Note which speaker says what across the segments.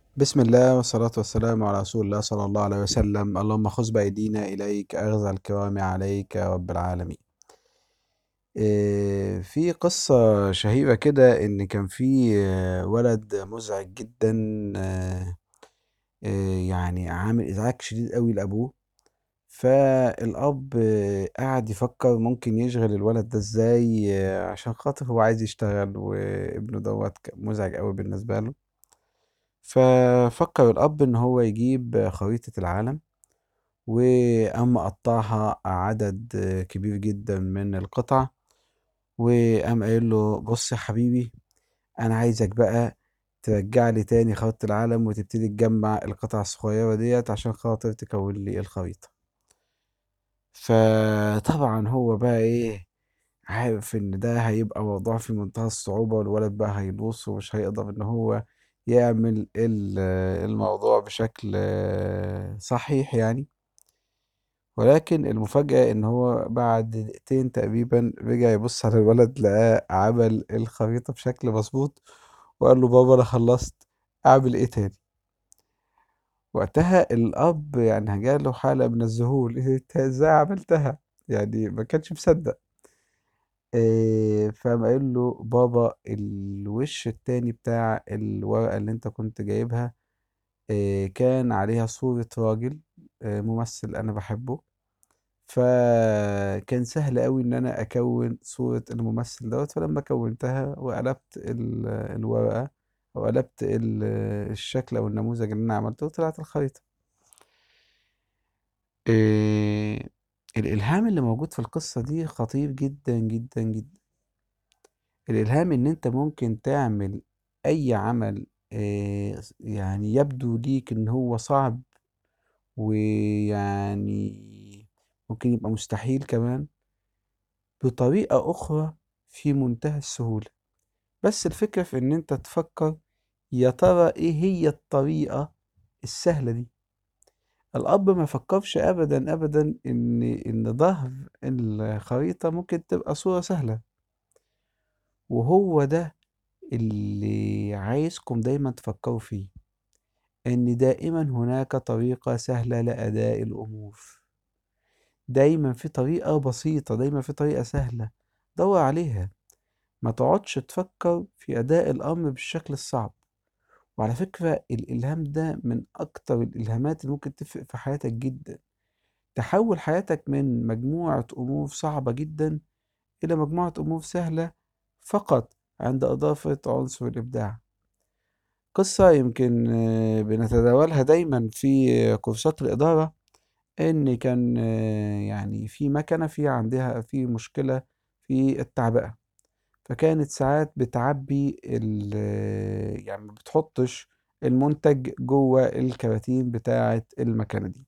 Speaker 1: بسم الله والصلاة والسلام على رسول الله صلى الله عليه وسلم اللهم خذ بأيدينا إليك أخذ الكرام عليك يا رب العالمين إيه، في قصة شهيرة كده إن كان في آه، ولد مزعج جدا آه، آه، يعني عامل إزعاج شديد قوي لأبوه فالأب آه، قعد يفكر ممكن يشغل الولد ده إزاي آه، عشان خاطر هو عايز يشتغل وابنه دوت مزعج قوي بالنسبة له ففكر الأب إن هو يجيب خريطة العالم وقام مقطعها عدد كبير جدا من القطع وقام قايل له بص يا حبيبي أنا عايزك بقى ترجع لي تاني خريطة العالم وتبتدي تجمع القطع الصغيرة ديت عشان خاطر تكون لي الخريطة فطبعا هو بقى ايه عارف ان ده هيبقى موضوع في منتهى الصعوبة والولد بقى هيبص ومش هيقدر ان هو يعمل ال- الموضوع بشكل صحيح يعني ولكن المفاجأة ان هو بعد دقيقتين تقريبا رجع يبص على الولد لقاه عمل الخريطة بشكل مظبوط وقال له بابا انا خلصت اعمل ايه تاني وقتها الاب يعني جاله حالة من الذهول إيه انت ازاي عملتها يعني ما كانش مصدق إيه فقام قايل له بابا الوش التاني بتاع الورقة اللي انت كنت جايبها إيه كان عليها صورة راجل إيه ممثل انا بحبه فكان سهل قوي ان انا اكون صورة الممثل دوت فلما كونتها وقلبت ال- الورقة وقلبت ال- الشكل او النموذج اللي انا عملته طلعت الخريطة إيه الالهام اللي موجود في القصة دي خطير جدا جدا جدا الإلهام إن أنت ممكن تعمل أي عمل آه، يعني يبدو ليك إن هو صعب ويعني ممكن يبقى مستحيل كمان بطريقة أخرى في منتهى السهولة بس الفكرة في إن أنت تفكر يا ترى إيه هي الطريقة السهلة دي الأب ما فكرش أبدا أبدا إن إن ظهر الخريطة ممكن تبقى صورة سهلة وهو ده اللي عايزكم دايما تفكروا فيه إن دائما هناك طريقة سهلة لأداء الأمور دايما في طريقة بسيطة دايما في طريقة سهلة دور عليها ما تقعدش تفكر في أداء الأمر بالشكل الصعب وعلى فكرة الإلهام ده من أكتر الإلهامات اللي ممكن تفرق في حياتك جدا تحول حياتك من مجموعة أمور صعبة جدا إلى مجموعة أمور سهلة فقط عند إضافة عنصر الإبداع قصة يمكن آه، بنتداولها دايما في كورسات الإدارة إن كان آه، يعني في مكنة في عندها في مشكلة في التعبئة فكانت ساعات بتعبي ال يعني ما بتحطش المنتج جوه الكراتين بتاعة المكنة دي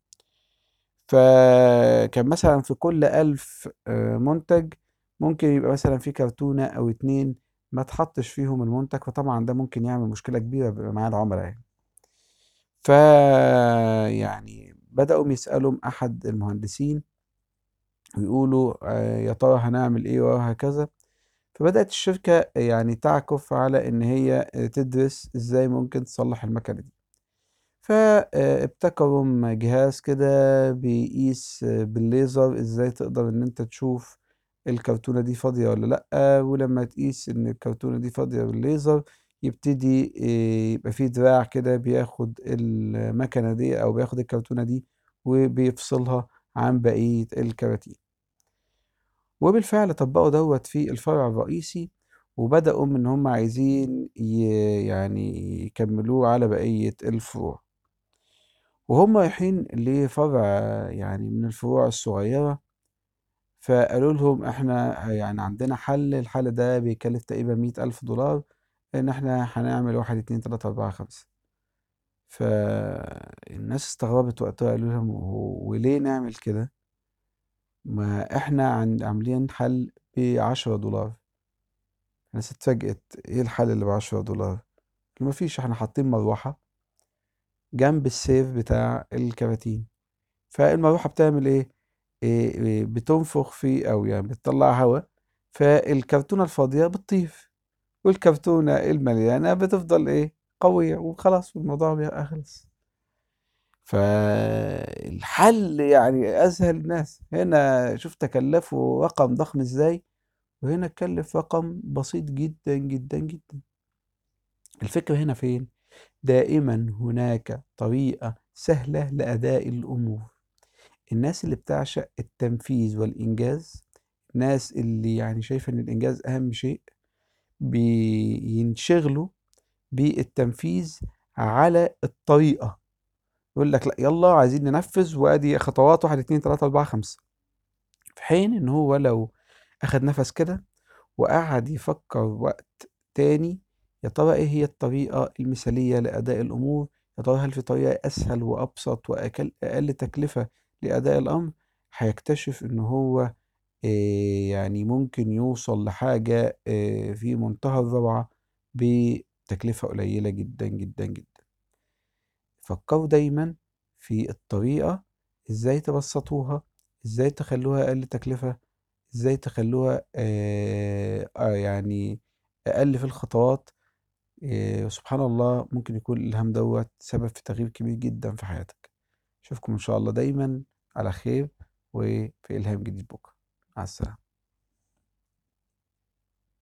Speaker 1: فكان مثلا في كل ألف آه، منتج ممكن يبقى مثلا في كرتونة أو اتنين ما تحطش فيهم المنتج فطبعا ده ممكن يعمل مشكلة كبيرة بيبقى مع العملاء يعني ف يعني بدأوا يسألوا أحد المهندسين ويقولوا آه، يا ترى هنعمل إيه وهكذا فبدأت الشركة يعني تعكف على إن هي تدرس إزاي ممكن تصلح المكنة دي فابتكروا جهاز كده بيقيس بالليزر إزاي تقدر إن أنت تشوف الكرتونة دي فاضية ولا لأ ولما تقيس إن الكرتونة دي فاضية بالليزر يبتدي آه، يبقى فيه دراع كده بياخد المكنة دي أو بياخد الكرتونة دي وبيفصلها عن بقية الكراتين وبالفعل طبقوا دوت في الفرع الرئيسي وبدأوا إن هم عايزين ي- يعني يكملوه على بقية الفروع وهم رايحين لفرع يعني من الفروع الصغيرة فقالوا لهم احنا يعني عندنا حل الحل ده بيكلف تقريبا مية ألف دولار إن احنا هنعمل واحد اتنين تلاتة أربعة خمسة فالناس استغربت وقتها قالوا لهم "هو- وليه نعمل كده ما احنا عن- عاملين حل بعشرة دولار الناس اتفاجئت ايه الحل اللي بعشرة دولار ما فيش احنا حاطين مروحة جنب السيف بتاع الكراتين فالمروحة بتعمل ايه, إيه إيه، بتنفخ فيه او يعني بتطلع هواء فالكرتونة الفاضية بتطير والكرتونة المليانة بتفضل ايه قوية وخلاص الموضوع بيبقى خلص فالحل يعني أسهل الناس هنا شوف تكلفوا رقم ضخم ازاي وهنا اتكلف رقم بسيط جدا جدا جدا الفكرة هنا فين؟ دائما هناك طريقة سهلة لأداء الأمور الناس اللي بتعشق التنفيذ والإنجاز الناس اللي يعني شايفة إن الإنجاز أهم شيء بينشغلوا بالتنفيذ على الطريقة يقول لك لا يلا عايزين ننفذ وادي خطوات واحد اتنين تلاتة أربعة خمسة في حين إن هو لو أخد نفس كده وقعد يفكر وقت تاني يا ترى إيه هي الطريقة المثالية لأداء الأمور يا ترى هل في طريقة أسهل وأبسط وأقل تكلفة لأداء الأمر هيكتشف إن هو إيه يعني ممكن يوصل لحاجة إيه في منتهى الروعة بتكلفة قليلة جدا جدا جدا فكروا دايما في الطريقة ازاي تبسطوها ازاي تخلوها اقل تكلفة ازاي تخلوها آه آه يعني اقل في الخطوات آه سبحان الله ممكن يكون الالهام دوت سبب في تغيير كبير جدا في حياتك اشوفكم ان شاء الله دايما على خير وفي الهام جديد بكره مع السلامة